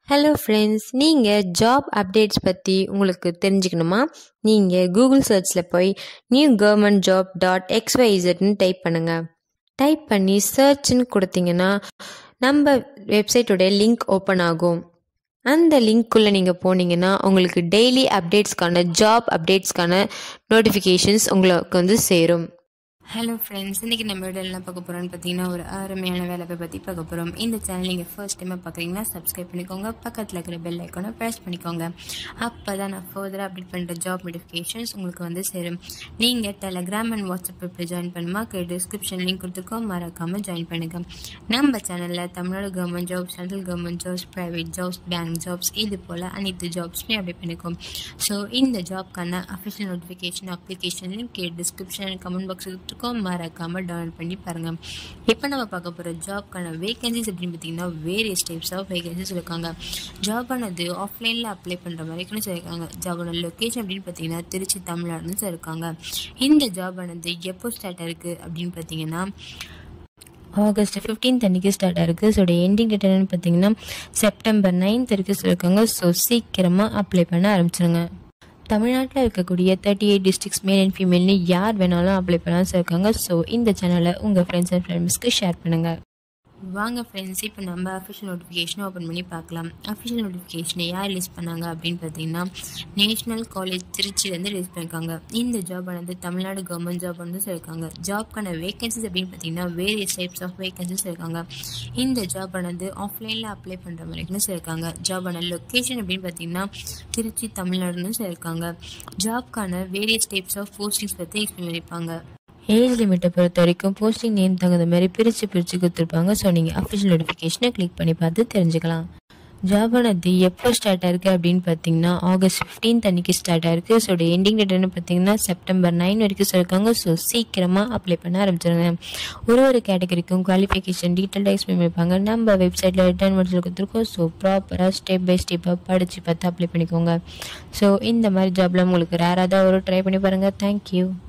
hello friends நீங்கள் job updates பற்றி உங்களுக்கு தெரிஞ்சுக்கணுமா நீங்கள் கூகுள் சர்ச்சில் போய் நியூ கவர்மெண்ட் ஜாப் டாட் எக்ஸ்ஒய்இசட்னு டைப் பண்ணுங்கள் டைப் பண்ணி சர்ச்னு கொடுத்தீங்கன்னா நம்ம வெப்சைட்டோடைய லிங்க் ஓப்பன் ஆகும் அந்த லிங்க்குள்ளே நீங்கள் போனீங்கன்னா உங்களுக்கு டெய்லி அப்டேட்ஸ்க்கான ஜாப் அப்டேட்ஸ்க்கான நோட்டிஃபிகேஷன்ஸ் உங்களுக்கு வந்து சேரும் ஹலோ ஃப்ரெண்ட்ஸ் இன்றைக்கி நம்ம வீடியோ என்ன பார்க்க போகிறோம்னு பார்த்தீங்கன்னா ஒரு அருமையான வேலை பற்றி பார்க்க போகிறோம் இந்த சேனல் நீங்கள் ஃபர்ஸ்ட் டைமாக பார்க்குறீங்கன்னா சப்ஸ்கிரைப் பண்ணிக்கோங்க பக்கத்தில் இருக்கிற பெல் ஐக்கானை ப்ரெஸ் பண்ணிக்கோங்க அப்போ தான் நான் ஃபர்தராக அப்டேட் பண்ணுற ஜாப் நோட்டிஃபிகேஷன்ஸ் உங்களுக்கு வந்து சேரும் நீங்கள் டெலகிராம் அண்ட் வாட்ஸ்அப் குரூப்பில் ஜாயின் பண்ணுமா டிஸ்கிரிப்ஷன் லிங்க் கொடுத்துருக்கோம் மறக்காமல் ஜாயின் பண்ணுங்க நம்ம சேனலில் Tamil Nadu government jobs central government jobs private jobs bank jobs இது போல் அனைத்து ஜாப்ஸுமே அப்டேட் பண்ணிக்கோம் ஸோ இந்த ஜாப்க்கான official notification application link description comment box கொடுத்துருக்கோம் மறக்காமல் டவுன்லோட் பண்ணி பாருங்கள் இப்போ நம்ம பார்க்க போகிற ஜாப்க்கான வேகன்சிஸ் அப்படின்னு பார்த்தீங்கன்னா வேரியஸ் டைப்ஸ் ஆஃப் வேகன்சிஸ் இருக்காங்க ஜாப் ஆனது ஆஃப்லைனில் அப்ளை பண்ணுற மாதிரிக்குன்னு சொல்லியிருக்காங்க ஜாபோட லொக்கேஷன் அப்படின்னு பார்த்தீங்கன்னா திருச்சி தமிழ்நாடுன்னு சொல்லியிருக்காங்க இந்த ஜாப் ஆனது எப்போ ஸ்டார்ட் ஆயிருக்கு அப்படின்னு பார்த்தீங்கன்னா ஆகஸ்ட் ஃபிஃப்டீன்த் அன்றைக்கி ஸ்டார்ட் ஆயிருக்கு ஸோ எண்டிங் டேட் என்னன்னு பார்த்தீங்கன்னா செப்டம்பர் நைன்த் வரைக்கும் சொல்லியிருக்காங்க ஸோ சீக்கிரமாக அப்ளை பண்ண ஆரம்பிச்சிருங்க தமிழ்நாட்டில் இருக்கக்கூடிய thirty eight districts male and ஃபீமேல்னு யார் வேணாலும் அப்ளை பண்ணலாம் சொல்லியிருக்காங்க ஸோ இந்த சேனலை உங்கள் ஃப்ரெண்ட்ஸ் அண்ட் ஃப்ரெண்ட்ஸ்க்கு ஷேர் பண்ணுங்கள் வாங்க ஃப்ரெண்ட்ஸ் இப்போ நம்ம அஃபிஷியல் நோட்டிஃபிகேஷனை ஓப்பன் பண்ணி பார்க்கலாம் அஃபிஷியல் நோட்டிஃபிகேஷனை யார் ரிலீஸ் பண்ணாங்க அப்படின்னு பார்த்தீங்கன்னா நேஷ்னல் காலேஜ் திருச்சியிலேருந்து ரிலீஸ் பண்ணியிருக்காங்க இந்த ஜாப் ஆனது தமிழ்நாடு கவர்மெண்ட் ஜாப் வந்து சொல்லியிருக்காங்க ஜாப்க்கான வேகன்சிஸ் அப்படின்னு பார்த்தீங்கன்னா வேரியஸ் டைப்ஸ் ஆஃப் வேகன்சிஸ் இருக்காங்க இந்த ஜாப் ஆனது ஆஃப்லைனில் அப்ளை பண்ணுற மாதிரின்னு சொல்லியிருக்காங்க ஜாபான லொக்கேஷன் அப்படின்னு பார்த்தீங்கன்னா திருச்சி தமிழ்நாடுன்னு சொல்லியிருக்காங்க ஜாப்க்கான வேரியஸ் டைப்ஸ் ஆஃப் போஸ்டிங்ஸ் பற்றி எக்ஸ்பிளைன் பண்ணியிருப்பாங்க ஏஜ் லிமிட்டை பொறுத்த வரைக்கும் போஸ்டிங் நேம் தகுந்த மாதிரி பிரித்து பிரித்து கொடுத்துருப்பாங்க ஸோ நீங்கள் அஃபிஷியல் நோட்டிஃபிகேஷனை கிளிக் பண்ணி பார்த்து தெரிஞ்சுக்கலாம் ஜாப் ஆனது எப்போ ஸ்டார்ட் ஆயிருக்கு அப்படின்னு பார்த்தீங்கன்னா ஆகஸ்ட் ஃபிஃப்டீன்த் அன்னைக்கு ஸ்டார்ட் ஆயிருக்கு ஸோ எண்டிங் டேட் என்ன பார்த்தீங்கன்னா செப்டம்பர் நைன் வரைக்கும் சொல்லியிருக்காங்க ஸோ சீக்கிரமாக அப்ளை பண்ண ஆரம்பிச்சிருங்க ஒரு ஒரு கேட்டகரிக்கும் குவாலிஃபிகேஷன் டீட்டெயில்டாக எக்ஸ்பிளைன் பண்ணியிருப்பாங்க நம்ம வெப்சைட்டில் ரிட்டர்ன் மட்டும் கொடுத்துருக்கோம் ஸோ ப்ராப்பராக ஸ்டெப் பை ஸ்டெப்பாக படித்து பார்த்து அப்ளை பண்ணிக்கோங்க ஸோ இந்த மாதிரி ஜாப்ல உங்களுக்கு ரேராக தான் ஒரு ட்ரை பண்ணி பாருங்கள் தேங்க்யூ